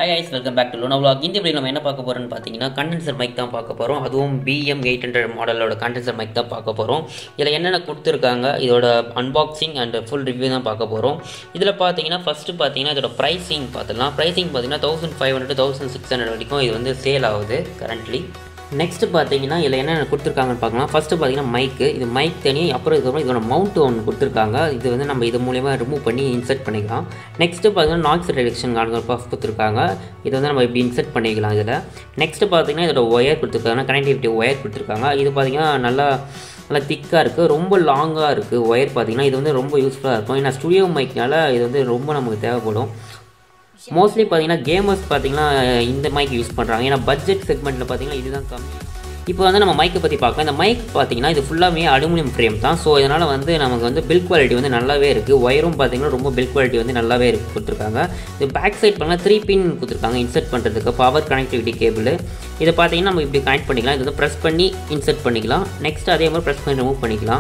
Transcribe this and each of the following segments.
hi guys welcome back to லோனா vlog இந்த video நம்ம என்ன பார்க்க போகிறோம்னு பார்த்தீங்கன்னா கண்டென்சர் மைக் தான் பார்க்க போகிறோம் அதுவும் பிஎம் எயிட் ஹண்ட்ரட் மாடலோட கண்டென்சர் மைக் தான் பார்க்க போகிறோம் இதில் என்னென்ன கொடுத்துருக்காங்க இதோட அன்பாக்சிங் அண்ட் ஃபுல் ரிவ்யூ தான் பார்க்க போகிறோம் இதில் பார்த்தீங்கன்னா ஃபஸ்ட்டு பார்த்தீங்கன்னா இதோட ப்ரைஸிங் பார்த்துக்கலாம் ப்ரைஸிங் பார்த்தீங்கன்னா thousand five hundred thousand six hundred வரைக்கும் இது வந்து சேல் ஆகுது கரண்ட்லி நெக்ஸ்ட் பார்த்தீங்கன்னா இதில் என்னென்ன கொடுத்துருக்காங்கன்னு பார்க்கலாம் ஃபஸ்ட்டு பார்த்தீங்கன்னா மைக்கு இது மைக் தனி அப்புறம் இதுக்கப்புறம் இதோட மவுண்ட் ஒன்று கொடுத்துருக்காங்க இது வந்து நம்ம இது மூலியமாக ரிமூவ் பண்ணி இன்சர்ட் பண்ணிக்கலாம் நெக்ஸ்ட்டு பார்த்தீங்கன்னா நாய்ஸ் ரிடக்ஷன் பஃப் கொடுத்துருக்காங்க இது வந்து நம்ம இப்படி இன்சர்ட் பண்ணிக்கலாம் இதில் நெக்ஸ்ட்டு பார்த்தீங்கன்னா இதோட ஒயர் கொடுத்துருக்காங்க கனெக்டிவிட்டி ஒயர் கொடுத்துருக்காங்க இது பார்த்தீங்கன்னா நல்லா நல்லா திக்காக இருக்குது ரொம்ப லாங்காக இருக்குது ஒயர் பார்த்தீங்கன்னா இது வந்து ரொம்ப யூஸ்ஃபுல்லாக இருக்கும் ஏன்னா ஸ்டுடியோ மைக்னால இது வந்து ரொம்ப நமக்கு தேவைப்படும் மோஸ்ட்லி பார்த்தீங்கன்னா கேமர்ஸ் பார்த்தீங்கன்னா இந்த மைக் யூஸ் பண்ணுறாங்க ஏன்னா பட்ஜெட் செக்மெண்ட்டில் பார்த்தீங்கன்னா இதுதான் கம்மி இப்போ வந்து நம்ம மைக்கை பற்றி பார்க்கலாம் இந்த மைக் பார்த்தீங்கன்னா இது ஃபுல்லாமே அலுமினியம் ஃப்ரேம் தான் ஸோ இதனால் வந்து நமக்கு வந்து பில் குவாலிட்டி வந்து நல்லாவே இருக்குது ஒயரும் பார்த்தீங்கன்னா ரொம்ப பில் குவாலிட்டி வந்து நல்லாவே இருக்கு கொடுத்துருக்காங்க இது பேக் சைட் பண்ணால் த்ரீ பின் கொடுத்துருக்காங்க இன்சர்ட் பண்ணுறதுக்கு பவர் கனெக்டிவிட்டி கேபிள் இதை பார்த்தீங்கன்னா நம்ம இப்படி கனெக்ட் பண்ணிக்கலாம் இது வந்து ப்ரெஸ் பண்ணி இன்சர்ட் பண்ணிக்கலாம் நெக்ஸ்ட் அதே மாதிரி ப்ரெஸ் பண்ணி ரிமூவ் பண்ணிக்கலாம்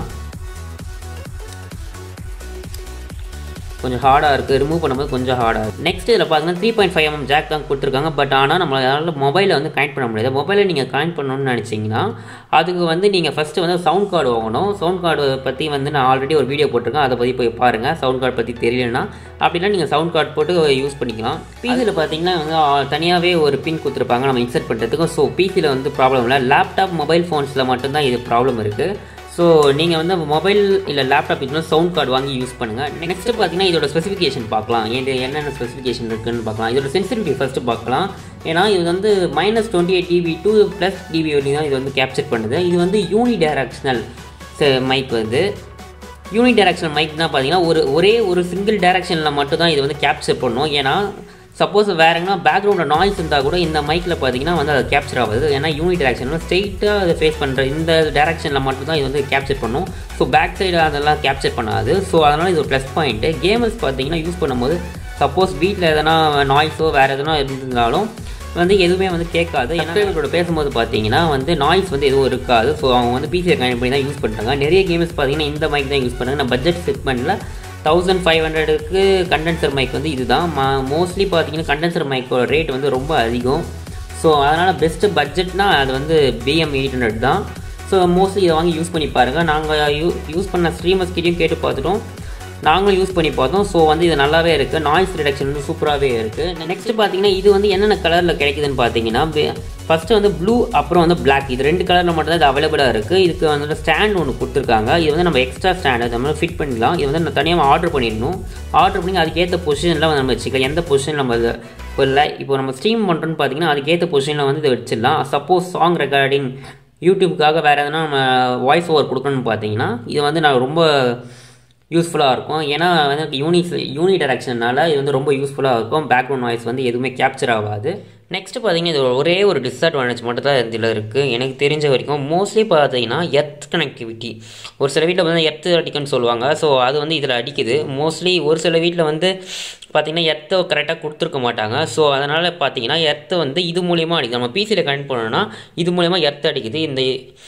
கொஞ்சம் ஹார்டாக இருக்குது ரிமூவ் பண்ணும்போது கொஞ்சம் ஹார்டாக இருக்குது நெக்ஸ்ட் இதில் பார்த்தீங்கன்னா three point five M jack தான் கொடுத்துருக்காங்க பட் ஆனால் நம்மளால் மொபைலில் வந்து கனெக்ட் பண்ண முடியாது மொபைலில் நீங்கள் கனெக்ட் பண்ணணும்னு நினச்சிங்கன்னா அதுக்கு வந்து நீங்கள் ஃபஸ்ட்டு வந்து சவுண்ட் கார்டு வாங்கணும் சவுண்ட் கார்டு பற்றி வந்து நான் ஆல்ரெடி ஒரு வீடியோ போட்டிருக்கேன் அதை பற்றி போய் பாருங்கள் சவுண்ட் கார்டு பற்றி தெரியலனா அப்படின்னா நீங்கள் சவுண்ட் கார்டு போட்டு யூஸ் பண்ணிக்கலாம் பிசியில் பார்த்தீங்கன்னா வந்து தனியாகவே ஒரு பின் கொடுத்துருப்பாங்க நம்ம இன்சர்ட் பண்ணுறதுக்கு ஸோ பிசியில் வந்து ப்ராப்ளம் இல்லை லேப்டாப் மொபைல் ஃபோன்ஸில் மட்டும்தான் இது ப்ராப்ளம் இருக்குது ஸோ நீங்கள் வந்து மொபைல் இல்லை லேப்டாப் இதுலாம் சவுண்ட் கார்டு வாங்கி யூஸ் பண்ணுங்கள் நெக்ஸ்ட்டு பார்த்தீங்கன்னா இதோட ஸ்பெசிஃபிகேஷன் பார்க்கலாம் இது என்னென்ன ஸ்பெசிஃபிகேஷன் இருக்குன்னு பார்க்கலாம் இதோட சென்சிட்டிவிட்டி ஃபஸ்ட்டு பார்க்கலாம் ஏன்னா இது வந்து minus twenty eight dB to plus dB வரைக்கும் தான் இது வந்து கேப்சர் பண்ணுது இது வந்து யூனி டைரக்ஷனல் மைக் வந்து யூனி டைரக்ஷனல் மைக் தான் பார்த்தீங்கன்னா ஒரு ஒரே ஒரு சிங்கிள் டைரக்ஷனில் மட்டும் தான் இது வந்து கேப்சர் பண்ணும் ஏன்னா சப்போஸ் வேறு எங்கன்னா பேக்ரவுண்டில் நாய்ஸ் இருந்தால் கூட இந்த மைக்கில் பார்த்தீங்கன்னா வந்து அது கேப்சர் ஆகுது ஏன்னா யூனிட் டேரக்ஷன் ஸ்ட்ரெயிட்டாக அதை ஃபேஸ் பண்ணுற இந்த டேரக்ஷனில் மட்டும் தான் இது வந்து கேப்சர் பண்ணும் ஸோ பேக் சைடு அதெல்லாம் கேப்சர் பண்ணாது ஸோ அதனால் இது ஒரு ப்ளஸ் பாயிண்ட்டு கேமர்ஸ் பார்த்தீங்கன்னா யூஸ் பண்ணும்போது சப்போஸ் வீட்டில் எதனா நாய்ஸோ வேறு எதனா இருந்தாலும் வந்து எதுவுமே வந்து கேட்காது எக்ஸ்பீரியன்ஸோட பேசும்போது பார்த்தீங்கன்னா வந்து நாய்ஸ் வந்து எதுவும் இருக்காது ஸோ அவங்க வந்து பிசியை கனெக்ட் பண்ணி தான் யூஸ் பண்ணுறாங்க நிறைய கேமர்ஸ் பார்த்தீங்கன்னா இந்த மைக் தான் யூஸ் பண்ணுறாங்க நான் பட்ஜெட் செக்மெண்ட்டில் தௌசண்ட் ஃபைவ் ஹண்ட்ரடுக்கு கண்டென்சர் மைக் வந்து இதுதான் மோஸ்ட்லி பார்த்தீங்கன்னா கண்டென்சர் மைக்கோட ரேட் வந்து ரொம்ப அதிகம் ஸோ அதனால் பெஸ்ட்டு பட்ஜெட்னால் அது வந்து பிஎம் எயிட் ஹண்ட்ரட் தான் ஸோ மோஸ்ட்லி இதை வாங்கி யூஸ் பண்ணி பாருங்கள் நாங்கள் யூ யூஸ் பண்ண ஸ்ட்ரீமர்ஸ் கிட்டையும் கேட்டு பார்த்துட்டோம் நாங்களும் யூஸ் பண்ணி பார்த்தோம் ஸோ வந்து இது நல்லாவே இருக்குது நாய்ஸ் ரிடக்ஷன் வந்து சூப்பராகவே இருக்குது நெக்ஸ்ட் பார்த்தீங்கன்னா இது வந்து என்னென்ன கலரில் கிடைக்குதுன்னு பார்த்தீங்கன்னா ஃபஸ்ட்டு வந்து ப்ளூ அப்புறம் வந்து பிளாக் இது ரெண்டு கலரில் மட்டும் தான் இது அவைலபிளாக இருக்குது இதுக்கு வந்து ஸ்டாண்ட் ஒன்று கொடுத்துருக்காங்க இது வந்து நம்ம எக்ஸ்ட்ரா ஸ்டாண்ட் நம்ம ஃபிட் பண்ணிக்கலாம் இது வந்து நம்ம தனியாக ஆர்டர் பண்ணிடணும் ஆர்டர் பண்ணி அதுக்கேற்ற பொசிஷனில் நம்ம வச்சுக்கலாம் எந்த பொசிஷன் நம்ம இப்போ லை இப்போ நம்ம ஸ்ட்ரீம் பண்ணுறோன்னு பார்த்தீங்கன்னா அதுக்கேற்ற பொசிஷனில் வந்து இதை வச்சிடலாம் சப்போஸ் சாங் ரெக்கார்டிங் யூடியூப்காக வேறு எதனா நம்ம வாய்ஸ் ஓவர் கொடுக்கணும்னு பார்த்தீங்கன்னா இது வந்து நான் ரொம்ப யூஸ்ஃபுல்லாக இருக்கும் ஏன்னா வந்து யூனி யூனி டேரக்ஷனால் இது வந்து ரொம்ப யூஸ்ஃபுல்லாக இருக்கும் பேக்ரவுண்ட் வாய்ஸ் வந்து எதுவுமே கேப்சர் ஆகாது நெக்ஸ்ட்டு பார்த்தீங்கன்னா இது ஒரே ஒரு டிஸ்அட்வான்டேஜ் மட்டும் தான் இதில் இருக்குது எனக்கு தெரிஞ்ச வரைக்கும் மோஸ்ட்லி பார்த்தீங்கன்னா எர்த் கனெக்டிவிட்டி ஒரு சில வீட்டில் வந்து எர்த்து அடிக்குன்னு சொல்லுவாங்க ஸோ அது வந்து இதில் அடிக்குது மோஸ்ட்லி ஒரு சில வீட்டில் வந்து பார்த்திங்கன்னா எர்த்தை கரெக்டாக கொடுத்துருக்க மாட்டாங்க ஸோ அதனால் பார்த்தீங்கன்னா எர்த்தை வந்து இது மூலியமாக அடிக்குது நம்ம பிசியில் கனெக்ட் பண்ணோன்னா இது மூலியமாக எர்த்து அடிக்குது இந்த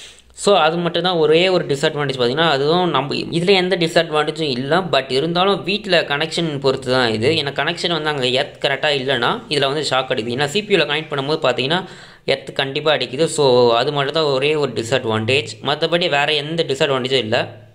ஸோ அது மட்டும் தான் ஒரே ஒரு டிஸ்அட்வான்டேஜ் பார்த்திங்கன்னா அதுவும் நம்ம இதில் எந்த டிஸ்அட்வான்டேஜும் இல்லை பட் இருந்தாலும் வீட்டில் கனெக்ஷன் பொறுத்து தான் இது ஏன்னா கனெக்ஷன் வந்து அங்கே எர்த் கரெக்டாக இல்லைன்னா இதில் வந்து ஷாக் அடிக்குது ஏன்னா சிபியூவில் கனெக்ட் பண்ணும்போது பார்த்தீங்கன்னா எர்த் கண்டிப்பாக அடிக்குது ஸோ அது மட்டும் தான் ஒரே ஒரு டிஸ்அட்வான்டேஜ் மற்றபடி வேறு எந்த டிஸ்அட்வான்டேஜும் இல்லை